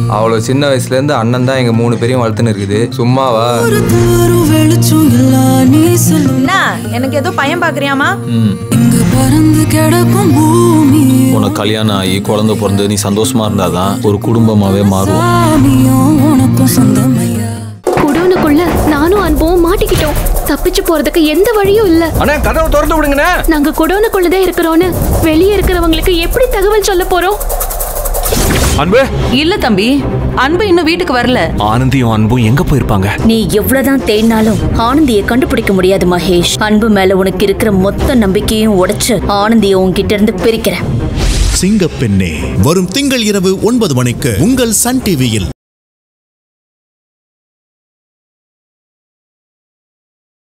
அவ்வளோ சின்ன வயசுலேருந்து அண்ணன் தான் எங்கள் மூணு பேரையும் வளர்த்துன்னு இருக்குது சும்மாவா தாரும் வெளிச்சம் எல்லாம் நீ சொல்லு என்ன எனக்கு ஏதோ பையன் பாக்குறியாமா ம் இங்க பறந்து கிடக்கும் பூமி உனக்கு கல்யாணம் ஆகி குழந்தை பிறந்து நீ சந்தோஷமா இருந்தாதான் ஒரு குடும்பமாவே மாறும் சாமியும் உனக்கும் சொந்தமையா குடோனுக்குள்ள நானும் அன்பும் மாட்டிக்கிட்டோம் தப்பிச்சு போறதுக்கு எந்த வழியும் இல்ல அண்ணா கதவை திறந்து விடுங்கண்ணே நாங்க குடோனுக்குள்ளதான் இருக்கிறோன்னு வெளியே இருக்கிறவங்களுக்கு எப்படி தகவல் சொல்ல போறோம் அன்பு இல்ல தம்பி அன்பு இன்னும் வீட்டுக்கு வரல ஆனந்தியும் அன்பும் எங்க போயிருப்பாங்க நீ எவ்வளவுதான் தேடினாலும் ஆனந்தியை கண்டுபிடிக்க முடியாது மகேஷ் அன்பு மேல உனக்கு இருக்கிற மொத்த நம்பிக்கையும் உடைச்சு ஆனந்தியை உன்கிட்ட இருந்து பிரிக்கிறேன் சிங்கப்பெண்ணே வரும் திங்கள் இரவு ஒன்பது மணிக்கு உங்கள் சன் டிவியில்